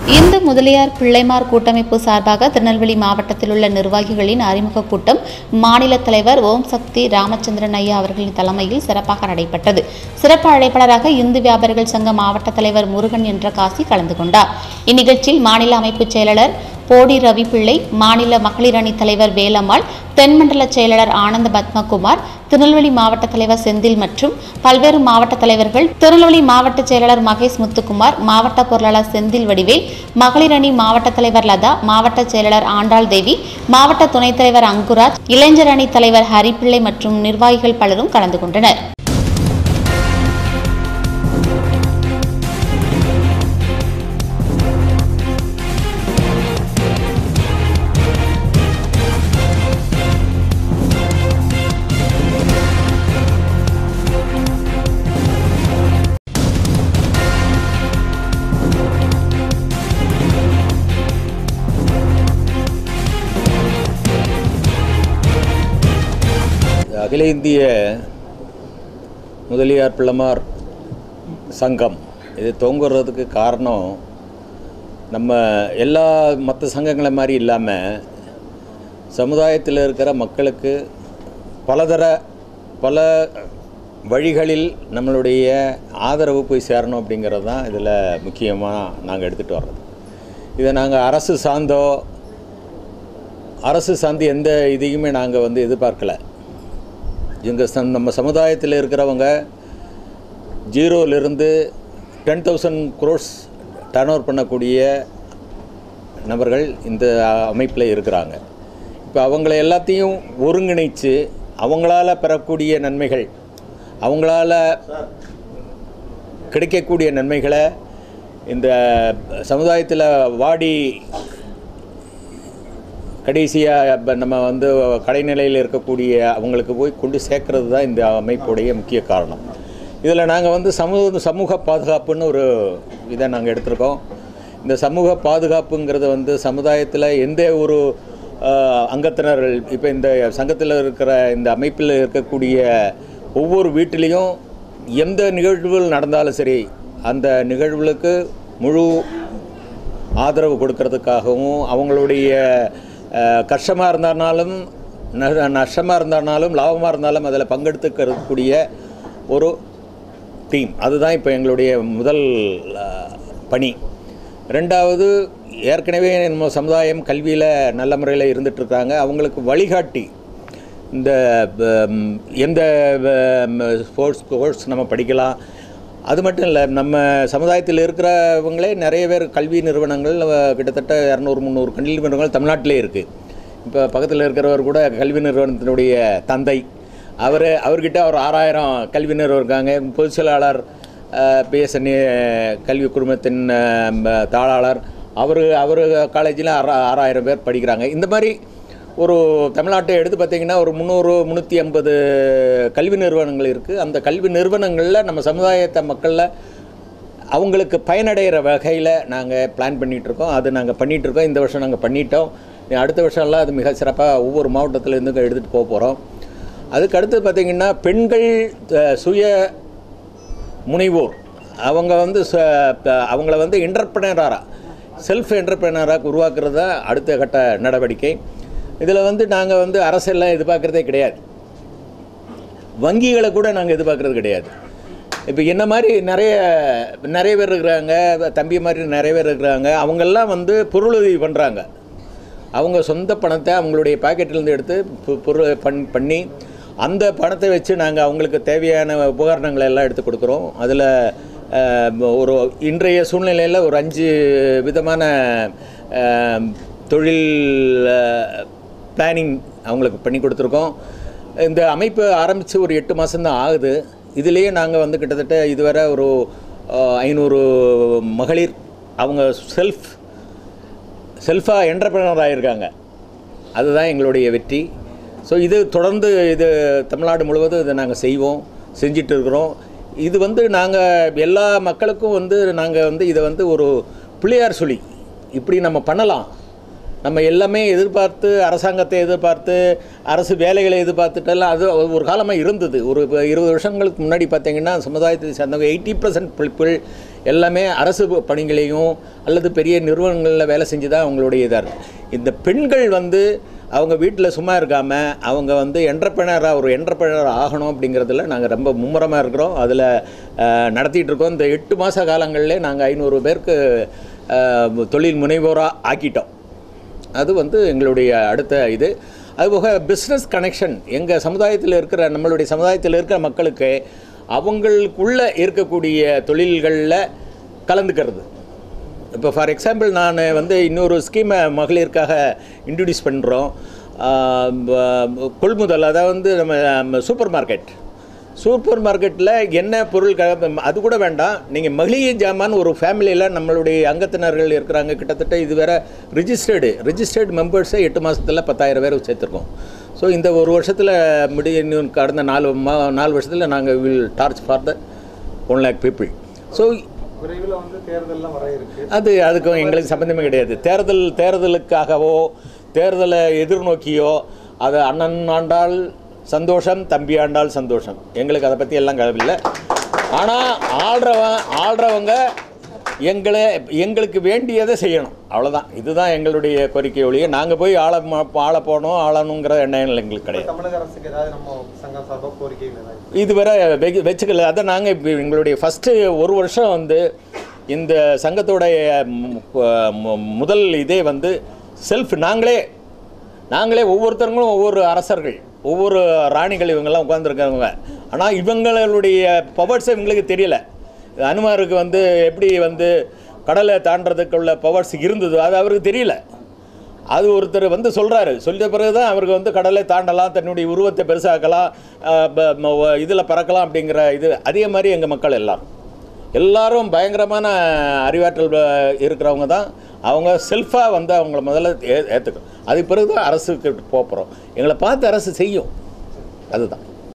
இந்து முதலியார் பிள்ளைமார் கூட்டமைப்பு சார்பாக திருநெல்வேலி மாவட்டத்தில் உள்ள நிர்வாகிகளின் அறிமுக கூட்டம் மாநில தலைவர் ஓம் சக்தி ராமச்சந்திரன் ஐயா அவர்களின் தலைமையில் சிறப்பாக நடைபெற்றது சிறப்பு அழைப்பாளராக இந்து வியாபாரிகள் சங்க மாவட்ட தலைவர் முருகன் என்ற காசி கலந்து கொண்டார் இந்நிகழ்ச்சியில் மாநில அமைப்புச் செயலாளர் போடி ரவி பிள்ளை மாநில மகளிர் அணி தலைவர் வேலம்மாள் தென்மண்டல செயலாளர் ஆனந்த பத்மகுமார் திருநெல்வேலி மாவட்ட தலைவர் செந்தில் மற்றும் பல்வேறு மாவட்ட தலைவர்கள் திருநெல்வேலி மாவட்ட செயலாளர் மகேஷ் முத்துக்குமார் மாவட்ட பொருளாளர் செந்தில் வடிவேல் மகளிர் அணி மாவட்ட தலைவர் லதா மாவட்ட செயலாளர் ஆண்டாள் தேவி மாவட்ட துணைத் தலைவர் அங்குராஜ் இளைஞர் அணி தலைவர் ஹரிப்பிள்ளை மற்றும் நிர்வாகிகள் பலரும் கலந்து கொண்டனர் அகில இந்திய முதலியார் பிள்ளமார் சங்கம் இது தோங்குறதுக்கு காரணம் நம்ம எல்லா மற்ற சங்கங்களை மாதிரி இல்லாமல் சமுதாயத்தில் இருக்கிற மக்களுக்கு பலதர பல வழிகளில் நம்மளுடைய ஆதரவு போய் சேரணும் அப்படிங்கிறது தான் இதில் முக்கியமாக நாங்கள் எடுத்துகிட்டு வர்றது இதை நாங்கள் அரசு சார்ந்தோ அரசு சார்ந்து எந்த இதையுமே நாங்கள் வந்து எதிர்பார்க்கல எங்கள் சம் நம்ம சமுதாயத்தில் இருக்கிறவங்க ஜீரோலேருந்து ten thousand crores turn over பண்ணக்கூடிய நபர்கள் இந்த அமைப்பில் இருக்கிறாங்க இப்போ அவங்கள எல்லாத்தையும் ஒருங்கிணைச்சு அவங்களால பெறக்கூடிய நன்மைகள் அவங்களால கிடைக்கக்கூடிய நன்மைகளை இந்த சமுதாயத்தில் வாடி கடைசியாக நம்ம வந்து கடைநிலையில் இருக்கக்கூடிய அவங்களுக்கு போய் கொண்டு சேர்க்கறது தான் இந்த அமைப்புடைய முக்கிய காரணம் இதில் நாங்கள் வந்து சமூக சமூக பாதுகாப்புன்னு ஒரு இதை நாங்கள் எடுத்திருக்கோம் இந்த சமூக பாதுகாப்புங்கிறது வந்து சமுதாயத்தில் எந்த ஒரு ஆஹ், அங்கத்தினர்கள் இப்போ இந்த சங்கத்தில் இருக்கிற இந்த அமைப்பில் இருக்கக்கூடிய ஒவ்வொரு வீட்டிலையும் எந்த நிகழ்வுகள் நடந்தாலும் சரி அந்த நிகழ்வுகளுக்கு முழு ஆதரவு கொடுக்கறதுக்காகவும் அவங்களுடைய அஹ், கஷ்டமாக இருந்தாலும் ந- நஷ்டமாக இருந்தாலும் லாபமாக இருந்தாலும் அதில் பங்கெடுத்துக்கிறக்கூடிய ஒரு டீம் அதுதான் இப்போ எங்களுடைய முதல் அஹ், பணி ரெண்டாவது ஏற்கனவே நம்ம சமுதாயம் கல்வியில் நல்ல முறையில் இருந்துகிட்ருக்காங்க அவங்களுக்கு வழிகாட்டி இந்த ம், எந்த ஸ்போர்ட்ஸ் கோர்ஸ் நம்ம படிக்கலாம் அது மட்டும் இல்லை நம்ம சமுதாயத்தில் இருக்கிறவங்களே நிறைய பேர் கல்வி நிறுவனங்கள் அஹ், கிட்டத்தட்ட இரநூறு முந்நூறு கல்வி நிறுவனங்கள் தமிழ்நாட்டிலே இருக்குது இப்போ பக்கத்தில் இருக்கிறவர் கூட கல்வி நிறுவனத்தினுடைய தந்தை அவர் அவர்கிட்ட ஒரு ஆறாயிரம் கல்வி நிறுவனம் இருக்காங்க பொதுச் செயலாளர் பிஎஸ்என்ஏ கல்வி குழுமத்தின் அஹ், ம- தாளாளர் அவர் அவர் காலேஜில் ஆறா ஆறாயிரம் பேர் படிக்கிறாங்க இந்த மாதிரி ஒரு தமிழ்நாட்டை எடுத்து பார்த்தீங்கன்னா ஒரு முந்நூறு முந்நூற்றி ஐம்பது கல்வி நிறுவனங்கள் இருக்குது அந்த கல்வி நிறுவனங்களில் நம்ம சமுதாயத்தை மக்களில் அவங்களுக்கு பயனடைகிற வகையில் நாங்கள் பிளான் பண்ணிகிட்ருக்கோம் அது நாங்கள் பண்ணிகிட்ருக்கோம் இந்த வருஷம் நாங்கள் பண்ணிட்டோம் இனி அடுத்த வருஷம்லாம் அது மிக சிறப்பாக ஒவ்வொரு மாவட்டத்திலேருந்து எடுத்துகிட்டு போக போகிறோம் அதுக்கு அடுத்து பார்த்திங்கன்னா பெண்கள் அஹ், சுய முனைவோர் அவங்க வந்து ச- ப- அவங்கள வந்து என்டர்பிரனராக செல்ஃப் என்டர்பிரனராக உருவாக்குறது தான் அடுத்த கட்ட நடவடிக்கை இதில் வந்து நாங்கள் வந்து அரசெல்லாம் எதிர்பார்க்குறதே கிடையாது வங்கிகளை கூட நாங்கள் எதிர்பார்க்குறது கிடையாது இப்போ என்ன மாதிரி நிறைய நிறைய பேர் இருக்கிறாங்க தம்பி மாதிரி நிறைய பேர் இருக்கிறாங்க அவங்கெல்லாம் வந்து பொருளுதவி பண்ணுறாங்க அவங்க சொந்த பணத்தை அவங்களுடைய பாக்கெட்டிலேருந்து எடுத்து பொ- பொருள் பண் பண்ணி அந்த பணத்தை வச்சு நாங்கள் அவங்களுக்கு தேவையான உபகரணங்களை எல்லாம் எடுத்து கொடுக்குறோம் அதில் ஒரு இன்றைய சூழ்நிலையில் ஒரு அஞ்சு விதமான அஹ், தொழில் பிளானிங் அவங்களுக்கு பண்ணி கொடுத்துருக்கோம் இந்த அமைப்பு ஆரம்பித்து ஒரு எட்டு மாதம்தான் ஆகுது இதுலேயே நாங்கள் வந்து கிட்டத்தட்ட இதுவரை ஒரு அஹ், ஐநூறு மகளிர் அவங்க செல்ஃப் செல்ஃபாக என்டர்பிரனர் ஆகியிருக்காங்க அதுதான் எங்களுடைய வெற்றி ஸோ இது தொடர்ந்து இது தமிழ்நாடு முழுவதும் இதை நாங்கள் செய்வோம் செஞ்சிட்டு இருக்கிறோம் இது வந்து நாங்கள் எல்லா மக்களுக்கும் வந்து நாங்கள் வந்து இதை வந்து ஒரு பிள்ளையார் சொல்லி இப்படி நம்ம பண்ணலாம் நம்ம எல்லாமே எதிர்பார்த்து அரசாங்கத்தை எதிர்பார்த்து அரசு வேலைகளை எதிர்பார்த்துட்டெல்லாம் அது ஒரு காலமாக இருந்தது ஒரு இப்ப இருபது வருஷங்களுக்கு முன்னாடி பார்த்தீங்கன்னா சமுதாயத்தை சேர்ந்தவங்க எயிட்டி பர்சன்ட் பீப்புள் எல்லாமே அரசு பணிகளையும் அல்லது பெரிய நிறுவனங்களில் வேலை செஞ்சு தான் அவங்களுடைய இதாக இருக்குது இந்த பெண்கள் வந்து அவங்க வீட்டில் சும்மா இருக்காமல் அவங்க வந்து என்டர்பிரனராக ஒரு என்டர்பிரனர் ஆகணும் அப்படிங்கிறதுல நாங்கள் ரொம்ப மும்முரமாக இருக்கிறோம் அதில் நடத்திட்டு இருக்கோம் இந்த எட்டு மாத காலங்களிலே நாங்கள் ஐநூறு பேருக்கு அஹ், தொழில் முனைவோராக ஆக்கிட்டோம் அது வந்து எங்களுடைய அடுத்த இது அதுபோக பிஸ்னஸ் கனெக்ஷன் எங்கள் சமுதாயத்தில் இருக்கிற நம்மளுடைய சமுதாயத்தில் இருக்கிற மக்களுக்கு அவங்களுக்குள்ளே இருக்கக்கூடிய தொழில்களில் கலந்துக்கிறது இப்போ ஃபார் எக்ஸாம்பிள் நான் வந்து இன்னொரு ஸ்கீமை மகளிருக்காக இன்ட்ரடியூஸ் பண்ணுறோம் கொள்முதல் அதாவது வந்து நம்ம சூப்பர் மார்க்கெட் சூப்பர் மார்க்கெட்டில் என்ன பொருள் க அது கூட வேண்டாம் நீங்கள் மளிகை ஜாமான் ஒரு ஃபேமிலியில் நம்மளுடைய அங்கத்தினர்கள் இருக்கிறாங்க கிட்டத்தட்ட இது வேற ரிஜிஸ்டர்டு ரிஜிஸ்டர்டு மெம்பர்ஸை எட்டு மாதத்தில் பத்தாயிரம் பேர் சேர்த்துருக்கோம் ஸோ இந்த ஒரு வருஷத்தில் முடி இன்னும் கடந்த நாலு மா நாலு வருஷத்தில் நாங்கள் will torch for the one lakh people so விரைவில் வந்து தேர்தல்லாம் வர இருக்கு அது அதுக்கும் எங்களுக்கு சம்மந்தமே கிடையாது தேர்தல் தேர்தலுக்காகவோ தேர்தலை எதிர்நோக்கியோ அது அண்ணன் ஆண்டால் சந்தோஷம் தம்பி ஆண்டால் சந்தோஷம் எங்களுக்கு அதை பற்றி எல்லாம் கவலை ஆனால் ஆள்றவன் ஆள்றவங்க எங்களை எங்களுக்கு வேண்டியதை செய்யணும் அவ்வளோதான் இதுதான் எங்களுடைய கோரிக்கை ஒழிய நாங்கள் போய் ஆள ம- ஆள போனோம் ஆளணுங்கிற எண்ணம் எங்களுக்கு கிடையாது தமிழக அரசுக்கு ஏதாவது நம்ம சங்கம் சார்பாக கோரிக்கைகள் ஏதாவது இதுவரை வெகு வச்சுக்கல அதை நாங்கள் இப்போ எங்களுடைய ஃபஸ்ட்டு ஒரு வருஷம் வந்து இந்த சங்கத்தோடைய ம், மு- முதல் இதே வந்து செல்ஃப் நாங்களே நாங்களே ஒவ்வொருத்தருங்களும் ஒவ்வொரு அரசர்கள் ஒவ்வொரு ராணிகள் இவங்கெல்லாம் உட்காந்துருக்காங்க ஆனால் இவங்களுடைய பவர்ஸ் இவங்களுக்கு தெரியல அனுமாருக்கு வந்து எப்படி வந்து கடலை தாண்டறதுக்குள்ள பவர்ஸ் இருந்தது அது அவருக்கு தெரியல அது ஒருத்தர் வந்து சொல்கிறாரு சொல்லிய பிறகு தான் அவருக்கு வந்து கடலை தாண்டலாம் தன்னுடைய உருவத்தை பெருசாக்கலாம் இதில் பறக்கலாம் அப்படிங்கிற இது அதே மாதிரி எங்கள் மக்கள் எல்லாரும் எல்லாரும் பயங்கரமான அறிவாற்றல் அஹ், இருக்கிறவங்க தான் அவங்க செல்ஃபாக வந்து அவங்கள முதல்ல ஏ ஏற்றுக்கணும் அதுக்கு பிறகு தான் அரசுக்கு போக போகிறோம் எங்களை பார்த்து அரசு செய்யும் அதுதான்